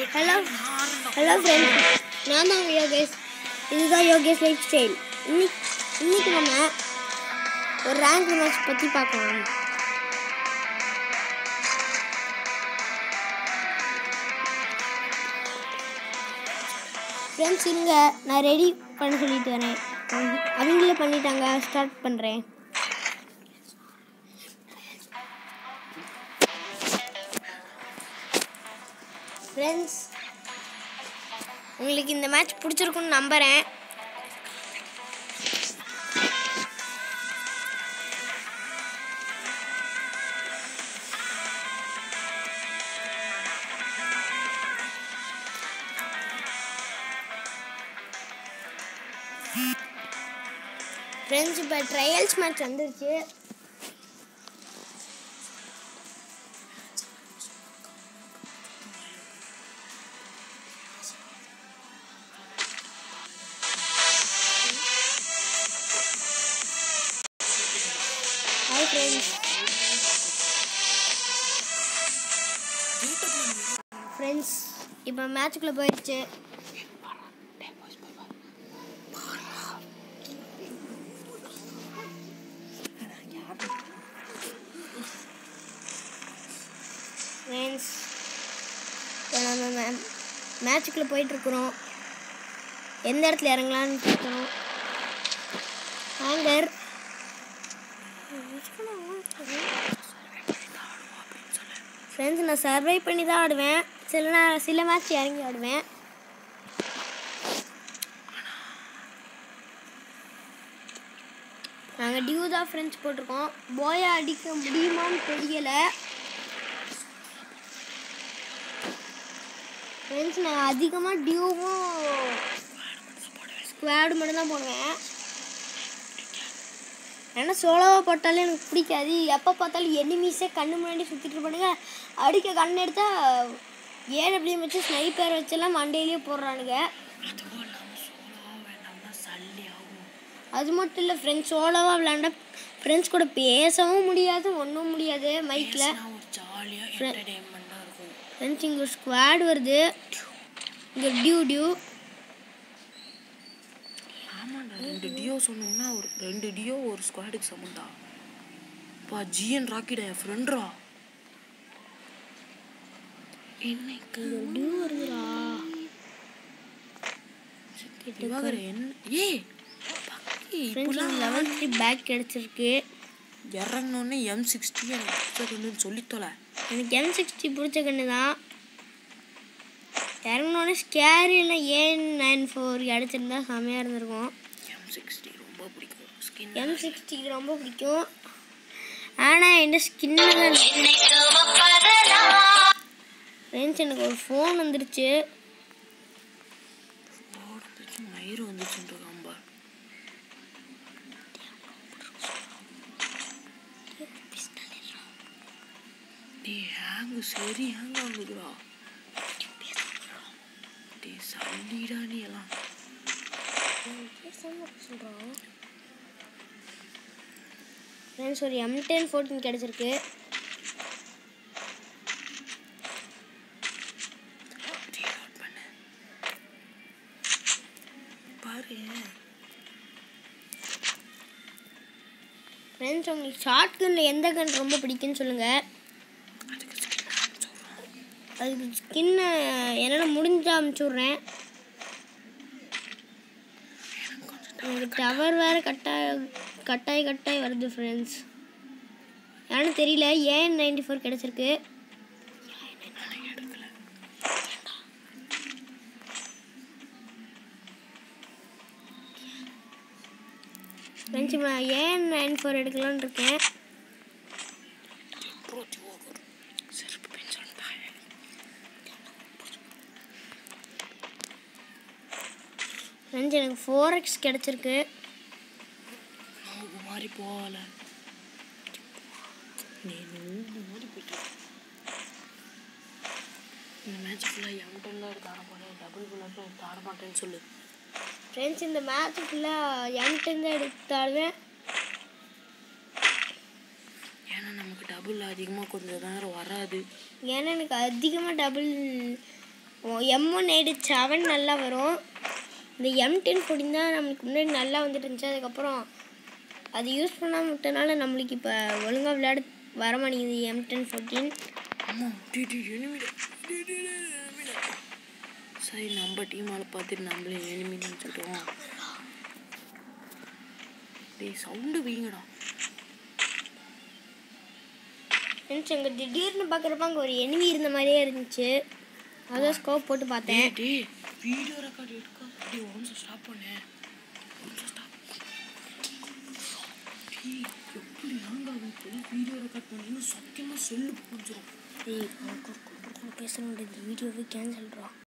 hello hello friends நான் தான் யோகேஷ் இதுதான் யோகேஷ் லைஃப் ஸ்டைல் இன்னைக்கு இன்னைக்கு நம்ம ஒரு ரேங்க் மேட்ச் பற்றி பார்க்கலாம் ஃப்ரெண்ட்ஸ் இருங்க நான் ரெடி பண்ண சொல்லிட்டு வரேன் அவங்க- அவங்களே பண்ணிட்டாங்க ஸ்டார்ட் பண்ணுறேன் ஃப்ரெண்ட்ஸ் உங்களுக்கு இந்த மேட்ச் பிடிச்சிருக்குன்னு நம்புகிறேன் ஃப்ரெண்ட்ஸ் இப்போ ட்ரையல்ஸ் மேட்ச் வந்துருச்சு ஹாய் ஃப்ரெண்ட்ஸ் ஃப்ரெண்ட்ஸ் இப்போ மேட்ச்சுக்குள்ளே போயிடுச்சு ஃப்ரெண்ட்ஸ் இப்போ நம்ம மே மேட்ச்சுக்குள்ளே போயிட்டுருக்குறோம் எந்த இடத்துல இறங்கலான்னு பார்க்குறோம் ஹேங்கர் ஃப்ரெண்ட்ஸ் நான் சர்வை பண்ணி தான் ஆடுவேன் சில நேரம் சில மேட்ச் இறங்கி ஆடுவேன் நாங்கள் டியூ தான் ஃப்ரெண்ட்ஸ் போட்டிருக்கோம் போயா அடிக்க முடியுமான்னு தெரியல ஃப்ரெண்ட்ஸ் நான் அதிகமாக டியூவும் ஸ்குவாடு மட்டும் தான் போடுவேன் ஏன்னா சோலோவாக போட்டாலே எனக்கு பிடிக்காது எப்போ பார்த்தாலும் எனிமீஸே கண்ணு முன்னாடி சுற்றிட்டு இருப்பானுங்க அடிக்க கண் எடுத்தா ஏடபிள்யூ வச்சு ஸ்னைப்பர் வச்செல்லாம் மண்டையிலேயே போடுறானுங்க அதுவும் இல்லாமல் சோலோவாக வேண்டாம்னா சல்லி ஆகும் அது மட்டும் இல்லை ஃப்ரெண்ட்ஸ் சோலோவாக விளாண்டா ஃப்ரெண்ட்ஸ் கூட பேசவும் முடியாது ஒன்றும் முடியாது மைக்கில் பேசினா ஒரு ஜாலியாக என்டர்டெயின்மெண்ட்டாக இருக்கும் ஃப்ரெண்ட்ஸ் இங்கே ஒரு ஸ்குவாட் வருது இங்கே டியூ டியூ ஆமாண்டா ரெண்டு டியோ சொன்னோம்னா ஒரு ரெண்டு டியோ ஒரு ஸ்குவாடுக்கு சமண்டா பா ஜிஎன் ராக்கிடா என் ஃப்ரெண்ட்ரா என்னைக்கு டியூ வருதுடா திவாகர் என்ன ஏய் பக்கி ஃப்ரெண்ட்ஸ் லெவல் த்ரீ பேக் கிடச்சிருக்கு இறங்கினோடனே எம் சிக்ஸ்டி எனக்கு பிடிச்சதுன்னு சொல்லித்தொலை எனக்கு எம் சிக்ஸ்டி பிடிச்ச கண்ணு தான் இறங்கினோடனே ஸ்கேரி இல்லை ஏன் நைன் ஃபோர் கிடச்சிருந்தா செம்மையாக இருந்திருக்கும் எம் சிக்ஸ்டி ரொம்ப பிடிக்கும் ஸ்கின் எம் சிக்ஸ்டி ரொம்ப பிடிக்கும் ஆனால் என்ன ஸ்கின்னு தான் ஃப்ரெண்ட்ஸ் எனக்கு ஒரு ஃபோன் வந்துருச்சு வந்துச்சு மயிறு வந்துச்சுன்ற காம்பார் டேய் ஹேங்கு சரி ஹேங் ஆகுதுடா டேய் சல்லிடா நீ எல்லாம் ஃப்ரெண்ட்ஸ் ஒரு எம் டென் ஃபோர்டீன் கிடச்சிருக்கு ரீலோட் பண்ணு பாரு ஃப்ரெண்ட்ஸ் உங்களுக்கு ஷார்ட் கன்னில் எந்த கன் ரொம்ப பிடிக்குன்னு சொல்லுங்கள் அதுக்கு ஸ்கின் சொல்கிறோம் அதுக்கு ஸ்கின்னு என்னால் முடிஞ்சா அமுச்சுட்றேன் எனக்கு டவர் வேறு கட்டாய கட்டாய் கட்டாய் வருது ஃப்ரெண்ட்ஸ் ஏன்னு தெரியல ஏன் நைன்டி ஃபோர் கிடச்சிருக்கு எடுக்கல ஃப்ரெண்ட்ஸ் இப்போ நான் ஏன் நைன் ஃபோர் எடுக்கலான்னு இருக்கேன் ப்ரோ திவாகர் செருப்பு பென்சில் தாயே ஃப்ரெண்ட்ஸ் எனக்கு ஃபோர் எக்ஸ் கிடச்சிருக்கு நோவு மாதிரி போகல நீ நோவு மாதிரி போயிட்டு இந்த மேட்ச் ஃபுல்லாக எம்டன் தான் எடுத்து ஆட போகிறேன் டபுள் ஃபுல்லாக எடுத்து ஆட மாட்டேன்னு சொல்லு ஃப்ரெண்ட்ஸ் இந்த மேட்ச் ஃபுல்லாக என்கிட்ட தான் எடுத்தாலுமே ஏன்னா நமக்கு டபுள் அதிகமாக கொஞ்சம் நேரம் வராது ஏன்னா எனக்கு அதிகமாக double M one eight seven நல்லா வரும் இந்த எம் டென் ஃபோர்டின் தான் நம்மளுக்கு முன்னாடி நல்லா வந்துட்டு இருந்துச்சு அதுக்கப்புறம் அது யூஸ் பண்ணாமல் விட்டனால நம்மளுக்கு இப்போ ஒழுங்காக விளையாட வர மாட்டேங்குது எம் டென் ஃபோர்டீன் அம்மா டி டி எனிமிடா சரி நம்ம டீமால் பார்த்துட்டு நம்மளே எனிமி நினச்சிக்கிட்டோம் டேய் சவுண்டு வைங்கடா ஃப்ரெண்ட்ஸ் அங்கே திடீர்னு பார்க்குறப்ப அங்கே ஒரு எனிமி இருந்த மாதிரியே இருந்துச்சு அதான் ஸ்கோப் போட்டு பார்த்தேன் டேய் டேய் வீடியோ ரெக்கார்ட் எடுக்காத டேய் ஒரு நிமிஷம் ஸ்டாப் பண்ணு ஒரு நிமிஷம் ஸ்டாப் டேய் எப்படி ஹேங் ஆகும் வீடியோ ரெக்கார்ட் பண்ணீங்கன்னா சத்தியமாக செல்லு புரிஞ்சிடும் ஏய் பேசணும் இந்த வீடியோவே கேன்சல்றா